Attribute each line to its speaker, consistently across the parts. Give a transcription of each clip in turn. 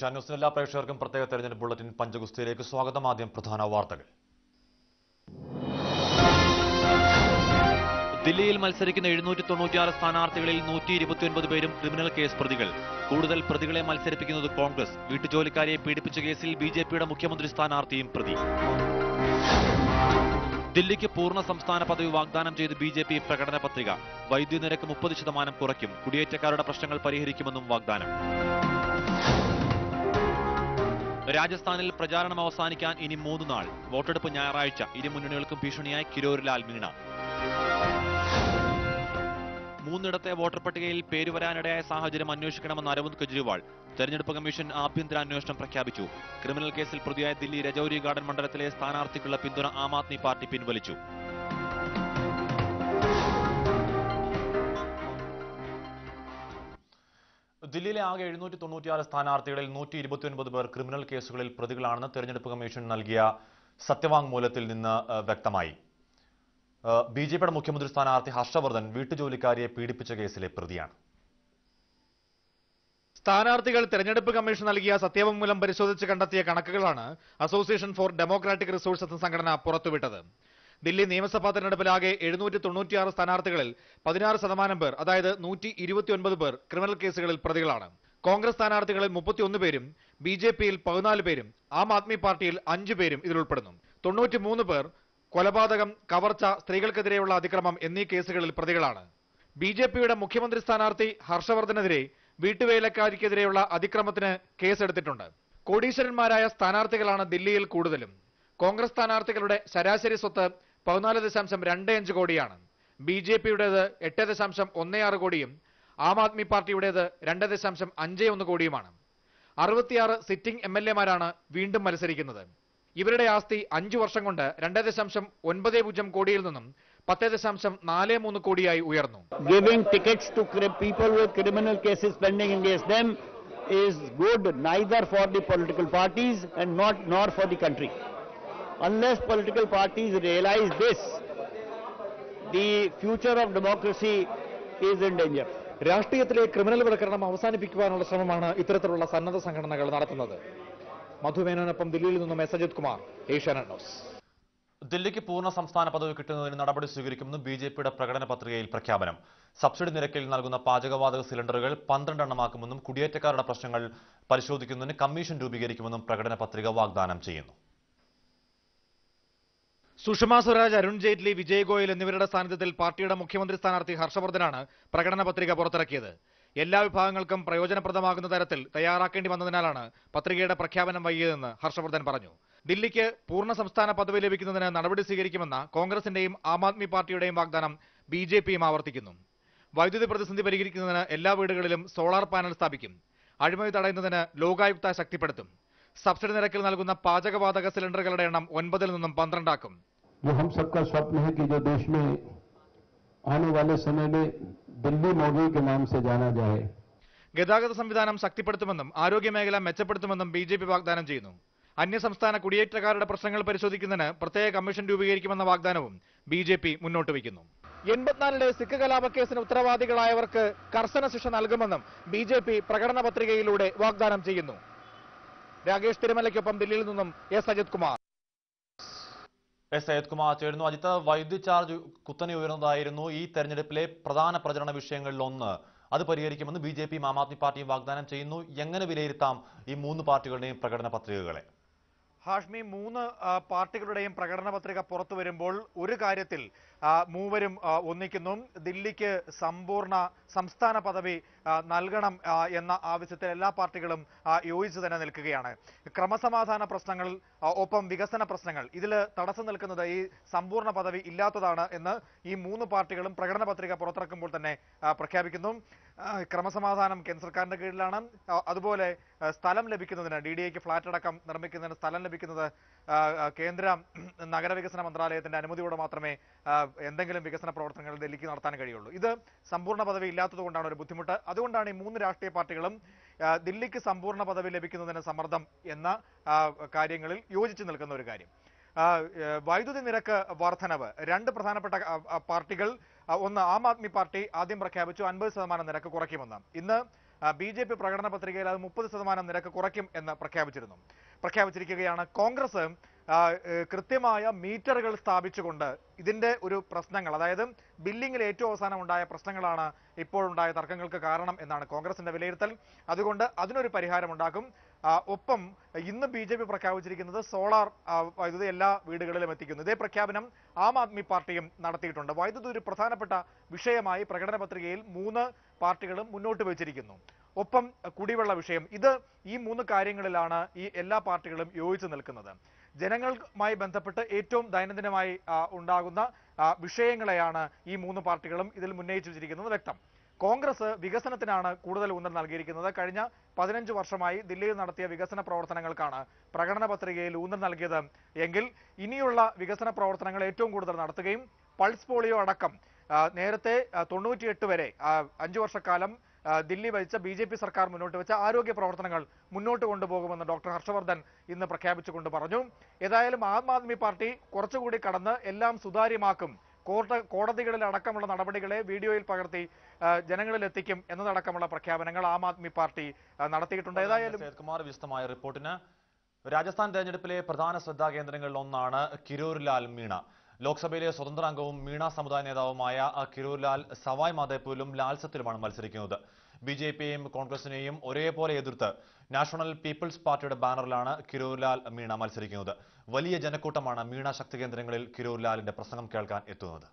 Speaker 1: ഏഷ്യാന്യൂസിന് എല്ലാ പ്രേക്ഷകർക്കും പ്രത്യേക തെരഞ്ഞെടുപ്പ് ബുള്ളറ്റിൻ പഞ്ചഗുസ്തിയിലേക്ക് സ്വാഗതം ആദ്യം പ്രധാന വാർത്തകൾ ദില്ലിയിൽ മത്സരിക്കുന്ന എഴുന്നൂറ്റി തൊണ്ണൂറ്റിയാറ് സ്ഥാനാർത്ഥികളിൽ നൂറ്റി ഇരുപത്തിയൊൻപത് പേരും ക്രിമിനൽ കേസ് പ്രതികൾ കൂടുതൽ പ്രതികളെ മത്സരിപ്പിക്കുന്നത് കോൺഗ്രസ് വീട്ടുജോലിക്കാരെ പീഡിപ്പിച്ച കേസിൽ ബി ജെ പിയുടെ മുഖ്യമന്ത്രി സ്ഥാനാർത്ഥിയും പ്രതി ദില്ലിക്ക് പൂർണ്ണ സംസ്ഥാന പദവി വാഗ്ദാനം ചെയ്ത് ബി ജെ പി പ്രകടന പത്രിക വൈദ്യുതി നിരക്ക് മുപ്പത് ശതമാനം കുറയ്ക്കും കുടിയേറ്റക്കാരുടെ പ്രശ്നങ്ങൾ പരിഹരിക്കുമെന്നും വാഗ്ദാനം രാജസ്ഥാനിൽ പ്രചാരണം അവസാനിക്കാൻ ഇനി മൂന്ന് നാൾ വോട്ടെടുപ്പ് ഞായറാഴ്ച ഇരു മുന്നണികൾക്കും ഭീഷണിയായി കിരോരിലാൽ മീണ മൂന്നിടത്തെ വോട്ടർ പട്ടികയിൽ പേര് വരാനിടയായ സാഹചര്യം അന്വേഷിക്കണമെന്ന് അരവിന്ദ് കെജ്രിവാൾ തെരഞ്ഞെടുപ്പ് കമ്മീഷൻ ആഭ്യന്തര അന്വേഷണം പ്രഖ്യാപിച്ചു ക്രിമിനൽ കേസിൽ പ്രതിയായ ദില്ലി രജൌരി ഗാർഡൻ മണ്ഡലത്തിലെ സ്ഥാനാർത്ഥിക്കുള്ള പിന്തുണ ആം ആദ്മി പാർട്ടി പിൻവലിച്ചു ദില്ലിയിലെ ആകെ എഴുന്നൂറ്റി തൊണ്ണൂറ്റിയാറ് സ്ഥാനാർത്ഥികളിൽ നൂറ്റി ഇരുപത്തിയൊൻപത് പേർ ക്രിമിനൽ കേസുകളിൽ പ്രതികളാണെന്ന് തെരഞ്ഞെടുപ്പ് കമ്മീഷൻ നൽകിയ സത്യവാങ്മൂലത്തിൽ നിന്ന് ഏഹ്, വ്യക്തമായി ബി ജെ പിയുടെ മുഖ്യമന്ത്രി സ്ഥാനാർത്ഥി ഹർഷവർദ്ധൻ വീട്ടുജോലിക്കാരിയെ പീഡിപ്പിച്ച കേസിലെ പ്രതിയാണ്
Speaker 2: സ്ഥാനാർത്ഥികൾ തെരഞ്ഞെടുപ്പ് കമ്മീഷൻ നൽകിയ സത്യവാങ്മൂലം പരിശോധിച്ച് കണ്ടെത്തിയ കണക്കുകളാണ് അസോസിയേഷൻ ഫോർ ഡെമോക്രാറ്റിക് റിസോഴ്സ് എന്ന സംഘടന പുറത്തുവിട്ടത് ദില്ലി നിയമസഭാ തെരഞ്ഞെടുപ്പിലാകെ എഴുന്നൂറ്റി തൊണ്ണൂറ്റിയാറ് സ്ഥാനാർത്ഥികളിൽ പതിനാറ് ശതമാനം പേർ അതായത് നൂറ്റി ഇരുപത്തിയൊൻപത് പേർ ക്രിമിനൽ കേസുകളിൽ പ്രതികളാണ് കോൺഗ്രസ് സ്ഥാനാർത്ഥികളിൽ മുപ്പത്തിയൊന്ന് പേരും ബി ജെ പിയിൽ പതിനാല് പേരും ആം ആദ്മി പാർട്ടിയിൽ അഞ്ചു പേരും ഇതിൽ ഉൾപ്പെടുന്നു തൊണ്ണൂറ്റിമൂന്ന് പേർ കൊലപാതകം കവർച്ച സ്ത്രീകൾക്കെതിരെയുള്ള അതിക്രമം എന്നീ കേസുകളിൽ പ്രതികളാണ് ബി ജെ പിയുടെ മുഖ്യമന്ത്രി സ്ഥാനാർത്ഥി ഹർഷവർദ്ധനെതിരെ വീട്ടുവേലക്കാരിക്കെതിരെയുള്ള അതിക്രമത്തിന് കേസെടുത്തിട്ടുണ്ട് കോടീശ്വരന്മാരായ സ്ഥാനാർത്ഥികളാണ് ദില്ലിയിൽ കൂടുതലും കോൺഗ്രസ് സ്ഥാനാർത്ഥികളുടെ ശരാശരി സ്വത്ത് പതിനാല് ദശാംശം രണ്ട് അഞ്ച് കോടിയാണ് ബി ജെ പിയുടേത് എട്ട് ദശാംശം ഒന്ന് ആറ് കോടിയും ആം ആദ്മി പാർട്ടിയുടേത് രണ്ട് ദശാംശം അഞ്ച് ഒന്ന് കോടിയുമാണ് അറുപത്തിയാറ് സിറ്റിംഗ് എം എൽ എമാരാണ് വീണ്ടും മത്സരിക്കുന്നത് ഇവരുടെ ആസ്തി അഞ്ചു വർഷം കൊണ്ട് രണ്ട് ദശാംശം ഒൻപത് പൂജ്യം കോടിയിൽ നിന്നും പത്ത് ദശാംശം നാല് മൂന്ന് കോടിയായി ഉയർന്നു
Speaker 3: giving tickets to cri- people with criminal cases pending against them is good neither for the political parties and not nor for the country. Unless political parties realize this, the future of democracy is in danger.
Speaker 2: രാഷ്ട്രീയത്തിലെ criminal വൽക്കരണം അവസാനിപ്പിക്കുവാനുള്ള ശ്രമമാണ് ഇത്തരത്തിലുള്ള സന്നദ്ധ സംഘടനകൾ നടത്തുന്നത് മധുമേനോനൊപ്പം ദില്ലിയിൽ നിന്നും എസ് അജിത് കുമാർ ഏഷ്യാനെറ്റ് ന്യൂസ്
Speaker 1: ദില്ലിക്ക് പൂർണ്ണ സംസ്ഥാന പദവി കിട്ടുന്നതിന് നടപടി സ്വീകരിക്കുമെന്ന് ബി ജെ പിയുടെ പ്രകടന പത്രികയിൽ പ്രഖ്യാപനം സബ്സിഡി നിരക്കിൽ നൽകുന്ന പാചകവാതക സിലിണ്ടറുകൾ പന്ത്രണ്ട് എണ്ണമാക്കുമെന്നും കുടിയേറ്റക്കാരുടെ പ്രശ്നങ്ങൾ പരിശോധിക്കുന്നതിന് കമ്മീഷൻ രൂപീകരിക്കുമെന്നും പ്രകടന പത്രിക വാഗ്ദാനം ചെയ്യുന്നു
Speaker 2: സുഷമ സ്വരാജ് അരുൺ ജെയ്റ്റ്ലി വിജയ് ഗോയൽ എന്നിവരുടെ സാന്നിധ്യത്തിൽ പാർട്ടിയുടെ മുഖ്യമന്ത്രി സ്ഥാനാർത്ഥി ഹർഷവർദ്ധനാണ് പ്രകടന പത്രിക പുറത്തിറക്കിയത് എല്ലാ വിഭാഗങ്ങൾക്കും പ്രയോജനപ്രദമാകുന്ന തരത്തിൽ തയ്യാറാക്കേണ്ടി വന്നതിനാലാണ് പത്രികയുടെ പ്രഖ്യാപനം വൈകിയതെന്ന് ഹർഷവർദ്ധൻ പറഞ്ഞു ദില്ലിക്ക് പൂർണ്ണ സംസ്ഥാന പദവി ലഭിക്കുന്നതിന് നടപടി സ്വീകരിക്കുമെന്ന കോൺഗ്രസിന്റെയും ആം ആദ്മി പാർട്ടിയുടെയും വാഗ്ദാനം ബി ജെ പിയും ആവർത്തിക്കുന്നു വൈദ്യുതി പ്രതിസന്ധി പരിഹരിക്കുന്നതിന് എല്ലാ വീടുകളിലും സോളാർ പാനൽ സ്ഥാപിക്കും അഴിമതി തടയുന്നതിന് ലോകായുക്ത ശക്തിപ്പെടുത്തും സബ്സിഡി നിരക്കിൽ നൽകുന്ന പാചകവാതക സിലിണ്ടറുകളുടെ എണ്ണം ഒൻപതിൽ നിന്നും പന്ത്രണ്ടാക്കും
Speaker 4: जो हम सबका स्वप्न है कि जो देश में आने वाले समय में दिल्ली मॉडल के नाम से जाना जाए
Speaker 2: ഗതാഗത സംവിധാനം ശക്തിപ്പെടുത്തുമെന്നും ആരോഗ്യമേഖല മെച്ചപ്പെടുത്തുമെന്നും ബി ജെ പി വാഗ്ദാനം ചെയ്യുന്നു അന്യസംസ്ഥാന കുടിയേറ്റക്കാരുടെ പ്രശ്നങ്ങൾ പരിശോധിക്കുന്നതിന് പ്രത്യേക കമ്മീഷൻ രൂപീകരിക്കുമെന്ന വാഗ്ദാനവും ബി ജെ പി മുന്നോട്ട് വയ്ക്കുന്നു എൺപത്തിനാലിലെ സിഖ് കലാപക്കേസിന് ഉത്തരവാദികളായവർക്ക് കർശന ശിക്ഷ നൽകുമെന്നും ബി ജെ പി പ്രകടന പത്രികയിലൂടെ വാഗ്ദാനം ചെയ്യുന്നു രാകേഷ് തിരുമലയ്ക്കൊപ്പം ദില്ലിയിൽ നിന്നും എസ് അജിത് കുമാർ
Speaker 1: എസ് സയ്യദ് കുമാർ ചേരുന്നു അജിത്ത് വൈദ്യുതി ചാർജ് കുത്തനെ ഉയർന്നതായിരുന്നു ഈ തെരഞ്ഞെടുപ്പിലെ പ്രധാന പ്രചരണ വിഷയങ്ങളിൽ ഒന്ന് അത് പരിഹരിക്കുമെന്ന് ബി ജെ പിയും ആം ആദ്മി പാർട്ടിയും വാഗ്ദാനം ചെയ്യുന്നു എങ്ങനെ വിലയിരുത്താം ഈ മൂന്ന് പാർട്ടികളുടെയും പ്രകടന പത്രികകളെ
Speaker 2: ഹാഷ്മി മൂന്ന് ആ, പാർട്ടികളുടെയും പ്രകടന പത്രിക പുറത്തു വരുമ്പോൾ ഒരു കാര്യത്തിൽ ആ, മൂവരും ആ, ഒന്നിക്കുന്നു ദില്ലിക്ക് സമ്പൂർണ്ണ സംസ്ഥാന പദവി ആ, നൽകണം ആ, എന്ന ആവശ്യത്തിൽ എല്ലാ പാർട്ടികളും ആ, യോജിച്ചു തന്നെ നിൽക്കുകയാണ് ക്രമസമാധാന പ്രശ്നങ്ങൾ ആ, ഒപ്പം വികസന പ്രശ്നങ്ങൾ ഇതിൽ തടസ്സം നിൽക്കുന്നത് ഈ സമ്പൂർണ്ണ പദവി ഇല്ലാത്തതാണ് എന്ന് ഈ മൂന്ന് പാർട്ടികളും പ്രകടന പത്രിക പുറത്തിറക്കുമ്പോൾ തന്നെ ആ, പ്രഖ്യാപിക്കുന്നു ആ, ക്രമസമാധാനം കേന്ദ്ര സർക്കാരിന്റെ കീഴിലാണ് ആ, അതുപോലെ ആ, സ്ഥലം ലഭിക്കുന്നതിന് ഡി ഡി എക്ക് ഫ്ളാറ്റ് അടക്കം നിർമ്മിക്കുന്നതിന് സ്ഥലം ലഭിക്കുന്നത് ആ, ആ, കേന്ദ്ര നഗരവികസന മന്ത്രാലയത്തിന്റെ അനുമതിയോടെ മാത്രമേ ആ, എന്തെങ്കിലും വികസന പ്രവർത്തനങ്ങൾ ഡൽഹിക്ക് നടത്താൻ കഴിയുള്ളൂ ഇത് സമ്പൂർണ്ണ പദവി ഇല്ലാത്തതുകൊണ്ടാണ് ഒരു ബുദ്ധിമുട്ട് അതുകൊണ്ടാണ് ഈ മൂന്ന് രാഷ്ട്രീയ പാർട്ടികളും ആ, ദില്ലിക്ക് സമ്പൂർണ്ണ പദവി ലഭിക്കുന്നതിന് സമ്മർദ്ദം എന്ന ആ, കാര്യങ്ങളിൽ യോജിച്ചു നിൽക്കുന്ന ഒരു കാര്യം ആ, ഏ, വൈദ്യുതി നിരക്ക് വർധനവ് രണ്ട് പ്രധാനപ്പെട്ട ആ, ആ, പാർട്ടികൾ ആ, ഒന്ന് ആം ആദ്മി പാർട്ടി ആദ്യം പ്രഖ്യാപിച്ചു അൻപത് ശതമാനം നിരക്ക് കുറയ്ക്കുമെന്ന് ഇന്ന് ബി ജെ പി പ്രകടന പത്രികയിൽ അത് മുപ്പത് ശതമാനം നിരക്ക് കുറയ്ക്കും എന്ന് പ്രഖ്യാപിച്ചിരുന്നു പ്രഖ്യാപിച്ചിരിക്കുകയാണ് കോൺഗ്രസ് ആ, ഏഹ്, കൃത്യമായ മീറ്ററുകൾ സ്ഥാപിച്ചുകൊണ്ട് ഇതിന്റെ ഒരു പ്രശ്നങ്ങൾ അതായത് ബില്ലിംഗിൽ ഏറ്റവും അവസാനം ഉണ്ടായ പ്രശ്നങ്ങളാണ് ഇപ്പോഴുണ്ടായ തർക്കങ്ങൾക്ക് കാരണം എന്നാണ് കോൺഗ്രസിന്റെ വിലയിരുത്തൽ അതുകൊണ്ട് അതിനൊരു പരിഹാരം ഉണ്ടാക്കും ആ, ഒപ്പം ഇന്ന് ബി ജെ പി പ്രഖ്യാപിച്ചിരിക്കുന്നത് സോളാർ ആ, വൈദ്യുതി എല്ലാ വീടുകളിലും എത്തിക്കുന്നു ഇതേ പ്രഖ്യാപനം ആം ആദ്മി പാർട്ടിയും നടത്തിയിട്ടുണ്ട് വൈദ്യുതി ഒരു പ്രധാനപ്പെട്ട വിഷയമായി പ്രകടന പത്രികയിൽ മൂന്ന് പാർട്ടികളും മുന്നോട്ട് വെച്ചിരിക്കുന്നു ഒപ്പം കുടിവെള്ള വിഷയം ഇത് ഈ മൂന്ന് കാര്യങ്ങളിലാണ് ഈ എല്ലാ പാർട്ടികളും യോജിച്ചു നിൽക്കുന്നത് ജനങ്ങളുമായി ബന്ധപ്പെട്ട് ഏറ്റവും ദൈനംദിനമായി ആ, ഉണ്ടാകുന്ന ആ, വിഷയങ്ങളെയാണ് ഈ മൂന്ന് പാർട്ടികളും ഇതിൽ ഉന്നയിച്ചു വെച്ചിരിക്കുന്നത് വ്യക്തം കോൺഗ്രസ് വികസനത്തിനാണ് കൂടുതൽ ഊന്നൽ നൽകിയിരിക്കുന്നത് കഴിഞ്ഞ പതിനഞ്ച് വർഷമായി ദില്ലിയിൽ നടത്തിയ വികസന പ്രവർത്തനങ്ങൾക്കാണ് പ്രകടന പത്രികയിൽ ഊന്നൽ നൽകിയത് എങ്കിൽ ഇനിയുള്ള വികസന പ്രവർത്തനങ്ങൾ ഏറ്റവും കൂടുതൽ നടത്തുകയും പൾസ് പോളിയോ അടക്കം ആ, നേരത്തെ ആ, തൊണ്ണൂറ്റിയെട്ട് വരെ ആ, അഞ്ചു വർഷക്കാലം ആ, ദില്ലി ഭരിച്ച ബി ജെ പി സർക്കാർ മുന്നോട്ട് വെച്ച ആരോഗ്യ പ്രവർത്തനങ്ങൾ മുന്നോട്ട് കൊണ്ടുപോകുമെന്ന് ഡോക്ടർ ഹർഷവർദ്ധൻ ഇന്ന് പ്രഖ്യാപിച്ചുകൊണ്ട് പറഞ്ഞു ഏതായാലും ആം ആദ്മി പാർട്ടി കുറച്ചുകൂടി കടന്ന് എല്ലാം സുതാര്യമാക്കും കോർട്ട് കോടതികളിൽ അടക്കമുള്ള നടപടികളെ വീഡിയോയിൽ പകർത്തി ആ, ജനങ്ങളിൽ എത്തിക്കും എന്നതടക്കമുള്ള പ്രഖ്യാപനങ്ങൾ ആം ആദ്മി പാർട്ടി ആ, നടത്തിയിട്ടുണ്ട് ഏതായാലും
Speaker 1: സേത്കുമാർ വിശദമായ റിപ്പോർട്ടിന് രാജസ്ഥാൻ തെരഞ്ഞെടുപ്പിലെ പ്രധാന ശ്രദ്ധാകേന്ദ്രങ്ങളിൽ ഒന്നാണ് കിരൂർലാൽ മീണ ലോക്സഭയിലെ സ്വതന്ത്ര അംഗവും മീണ സമുദായ നേതാവുമായ ആ കിരൂർലാൽ സവായ് മാധേപൂരിലും ലാൽസത്തിലുമാണ് മത്സരിക്കുന്നത് ബി ജെ പിയെയും കോൺഗ്രസിനെയും ഒരേപോലെ എതിർത്ത് നാഷണൽ പീപ്പിൾസ് പാർട്ടിയുടെ ബാനറിലാണ് കിരൂർലാൽ മീണ മത്സരിക്കുന്നത് വലിയ ജനക്കൂട്ടമാണ് മീണ ശക്തി കേന്ദ്രങ്ങളിൽ കിരൂർലാലിന്റെ പ്രസംഗം കേൾക്കാൻ എത്തുന്നത്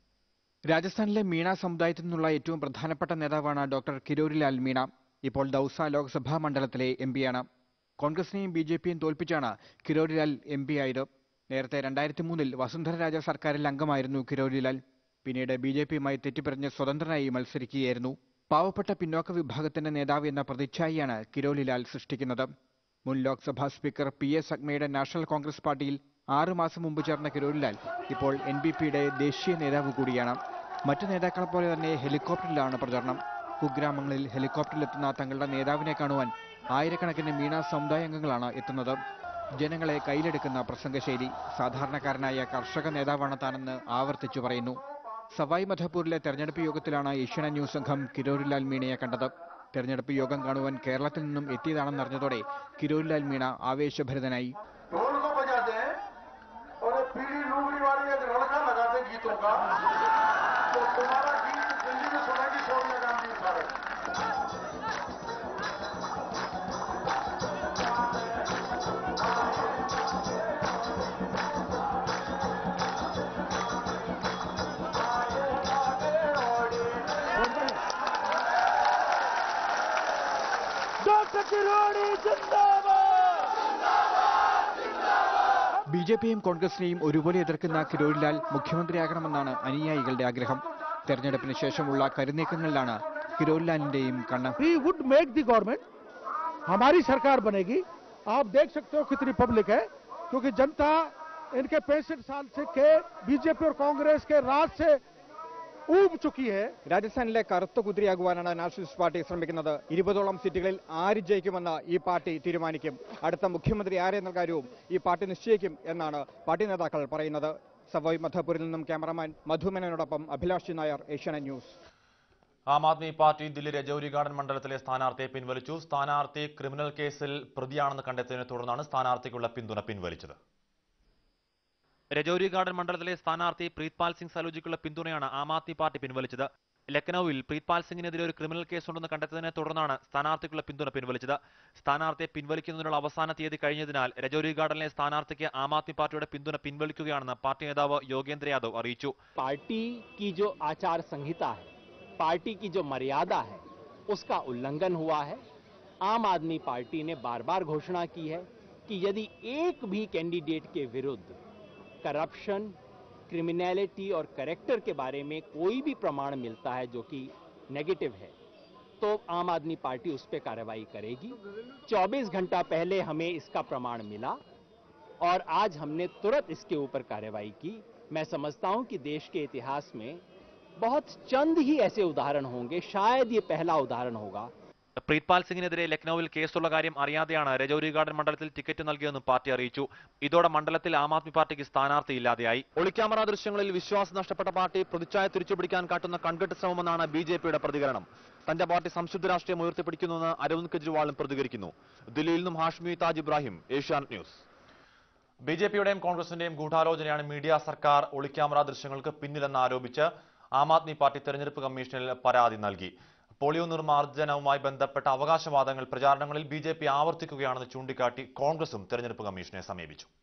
Speaker 5: രാജസ്ഥാനിലെ മീണ സമുദായത്തിൽ നിന്നുള്ള ഏറ്റവും പ്രധാനപ്പെട്ട നേതാവാണ് ഡോക്ടർ കിരോരിലാൽ മീണ ഇപ്പോൾ ദൌസ ലോക്സഭാ മണ്ഡലത്തിലെ എം പിയാണ് കോൺഗ്രസിനെയും ബി ജെ പിയും തോൽപ്പിച്ചാണ് കിരോരിലാൽ എം പി ആയത് നേരത്തെ രണ്ടായിരത്തി മൂന്നിൽ വസുന്ധര രാജ സർക്കാരിൽ അംഗമായിരുന്നു കിരോരിലാൽ പിന്നീട് ബി ജെ പിയുമായി തെറ്റിപ്പിറഞ്ഞ് സ്വതന്ത്രനായി മത്സരിക്കുകയായിരുന്നു പാവപ്പെട്ട പിന്നോക്ക വിഭാഗത്തിന്റെ നേതാവ് എന്ന പ്രതിച്ഛായയാണ് കിരോലിലാൽ സൃഷ്ടിക്കുന്നത് മുൻ ലോക്സഭാ സ്പീക്കർ പി എ സഗ്മയുടെ നാഷണൽ കോൺഗ്രസ് പാർട്ടിയിൽ ആറു മാസം മുമ്പ് ചേർന്ന കിരോലിലാൽ ഇപ്പോൾ എൻ ബി പിയുടെ ദേശീയ നേതാവ് കൂടിയാണ് മറ്റു നേതാക്കളെ പോലെ തന്നെ ഹെലികോപ്റ്ററിലാണ് പ്രചരണം കുഗ്രാമങ്ങളിൽ ഹെലികോപ്റ്ററിലെത്തുന്ന തങ്ങളുടെ നേതാവിനെ കാണുവാൻ ആയിരക്കണക്കിന് മീണ സമുദായ അംഗങ്ങളാണ് എത്തുന്നത് ജനങ്ങളെ കയ്യിലെടുക്കുന്ന പ്രസംഗശൈലി സാധാരണക്കാരനായ കർഷക നേതാവാണ് താനെന്ന് ആവർത്തിച്ചു പറയുന്നു സവായ് മധപൂരിലെ തെരഞ്ഞെടുപ്പ് യോഗത്തിലാണ് ഏഷ്യാനെറ്റ് ന്യൂസ് സംഘം കിരോരിലാൽ മീണയെ കണ്ടത് തെരഞ്ഞെടുപ്പ് യോഗം കാണുവാൻ കേരളത്തിൽ നിന്നും എത്തിയതാണെന്നറിഞ്ഞതോടെ കിരോരിലാൽ മീണ ആവേശഭരിതനായി
Speaker 6: ढोल को बजाते हैं और ये पीली लुगड़ी वाली एक लड़का लगाते हैं गीतों का तो तुम्हारा गीत दिल्ली में सुनेगी सोनिया गांधी सारे
Speaker 3: डॉक्टर किरोड़ी जिंदाबाद
Speaker 5: ബി ജെ പിയും കോൺഗ്രസിനെയും ഒരുപോലെ എതിർക്കുന്ന കിരോരിലാൽ മുഖ്യമന്ത്രിയാകണമെന്നാണ് അനുയായികളുടെ ആഗ്രഹം തെരഞ്ഞെടുപ്പിന് ശേഷമുള്ള കരുനീക്കങ്ങളിലാണ് കിരോരിലാലിന്റെയും കണ്ണ്
Speaker 7: we would make the government हमारी सरकार बनेगी आप देख सकते हो कितनी पब्लिक है क्योंकि जनता इनके पैंसठ साल से के बीजेपी और कांग्रेस के राज से ऊब चुकी है
Speaker 5: രാജസ്ഥാനിലെ കറുത്ത കുതിരയാകുവാനാണ് നാഷണലിസ്റ്റ് പാർട്ടി ശ്രമിക്കുന്നത് ഇരുപതോളം സീറ്റുകളിൽ ആര് ജയിക്കുമെന്ന് ഈ പാർട്ടി തീരുമാനിക്കും അടുത്ത മുഖ്യമന്ത്രി ആരെന്ന കാര്യവും ഈ പാർട്ടി നിശ്ചയിക്കും എന്നാണ് പാർട്ടി നേതാക്കൾ പറയുന്നത് സവോയ് മധപൂരിൽ നിന്നും ക്യാമറമാൻ മധുമേനോടൊപ്പം Abhilash Nair Asianet News
Speaker 1: Aam Aadmi party Delhi Rajouri Garden മണ്ഡലത്തിലെ സ്ഥാനാർത്ഥിയെ പിൻവലിച്ചു സ്ഥാനാർത്ഥി ക്രിമിനൽ കേസിൽ പ്രതിയാണെന്ന് കണ്ടെത്തിയതിനെ തുടർന്നാണ് സ്ഥാനാർത്ഥിക്കുള്ള പിന്തുണ പിൻവലിച്ചത് രജൌരി ഗാർഡൻ മണ്ഡലത്തിലെ സ്ഥാനാർത്ഥി പ്രീത്പാൽ സിംഗ് സലൂജിക്കുള്ള പിന്തുണയാണ് ആം ആദ്മി പാർട്ടി പിൻവലിച്ചത് ലക്നൌവിൽ പ്രീത്പാൽ സിംഗിനെതിരെ ഒരു ക്രിമിനൽ കേസുണ്ടെന്ന് കണ്ടെത്തിയതിനെ തുടർന്നാണ് സ്ഥാനാർത്ഥിക്കുള്ള പിന്തുണ പിൻവലിച്ചത് സ്ഥാനാർത്ഥിയെ പിൻവലിക്കുന്നതിനുള്ള അവസാന തീയതി കഴിഞ്ഞതിനാൽ രജൌരി ഗാർഡനിലെ സ്ഥാനാർത്ഥിക്ക് ആം ആദ്മി പാർട്ടിയുടെ പിന്തുണ പിൻവലിക്കുകയാണെന്ന് പാർട്ടി നേതാവ് യോഗേന്ദ്ര യാദവ് അറിയിച്ചു
Speaker 8: पार्टी की जो आचार संहिता है पार्टी की जो मर्यादा है उसका उल्लंघन हुआ है आम आदमी पार्टी ने बार बार घोषणा की है कि यदि एक भी कैंडिडेट के विरुद्ध करप्शन क्रिमिनलिटी और करेक्टर के बारे में कोई भी प्रमाण मिलता है जो कि नेगेटिव है तो आम आदमी पार्टी उस पर कार्रवाई करेगी 24 घंटा पहले हमें इसका प्रमाण मिला और आज हमने तुरंत इसके ऊपर कार्रवाई की मैं समझता हूं कि देश के इतिहास में बहुत चंद ही ऐसे उदाहरण होंगे शायद ये पहला उदाहरण होगा
Speaker 1: പ്രീത്പാൽ സിംഗിനെതിരെ ലക്നൌവിൽ കേസുള്ള കാര്യം അറിയാതെയാണ് രജൌരി ഗാർഡൻ മണ്ഡലത്തിൽ ടിക്കറ്റ് നൽകിയതെന്നും പാർട്ടി അറിയിച്ചു ഇതോടെ മണ്ഡലത്തിൽ ആം ആദ്മി പാർട്ടിക്ക് സ്ഥാനാർത്ഥി ഇല്ലാതെയായി ഒളിക്യാമറ ദൃശ്യങ്ങളിൽ വിശ്വാസം നഷ്ടപ്പെട്ട പാർട്ടി പ്രതിച്ഛായ തിരിച്ചുപിടിക്കാൻ കാട്ടുന്ന കൺകെട്ട് ശ്രമമെന്നാണ് ബി ജെ പിയുടെ പ്രതികരണം തന്റെ പാർട്ടി സംശുദ്ധ രാഷ്ട്രീയം ഉയർത്തിപ്പിടിക്കുന്നുവെന്ന് അരവിന്ദ് കെജ്രിവാളും പ്രതികരിക്കുന്നു ദില്ലിയിൽ നിന്നും Hashmi Taj Ibrahim Asianet News B J പിയുടെയും കോൺഗ്രസിന്റെയും ഗൂഢാലോചനയാണ് മീഡിയ സർക്കാർ ഒളിക്യാമറ ദൃശ്യങ്ങൾക്ക് പിന്നിലെന്ന് ആരോപിച്ച് ആം ആദ്മി പാർട്ടി തെരഞ്ഞെടുപ്പ് കമ്മീഷനിൽ പരാതി നൽകി പോളിയോ നിർമ്മാർജ്ജനവുമായി ബന്ധപ്പെട്ട അവകാശവാദങ്ങൾ പ്രചാരണങ്ങളിൽ ബി ആവർത്തിക്കുകയാണെന്ന് ചൂണ്ടിക്കാട്ടി കോൺഗ്രസും തെരഞ്ഞെടുപ്പ് കമ്മീഷനെ സമീപിച്ചു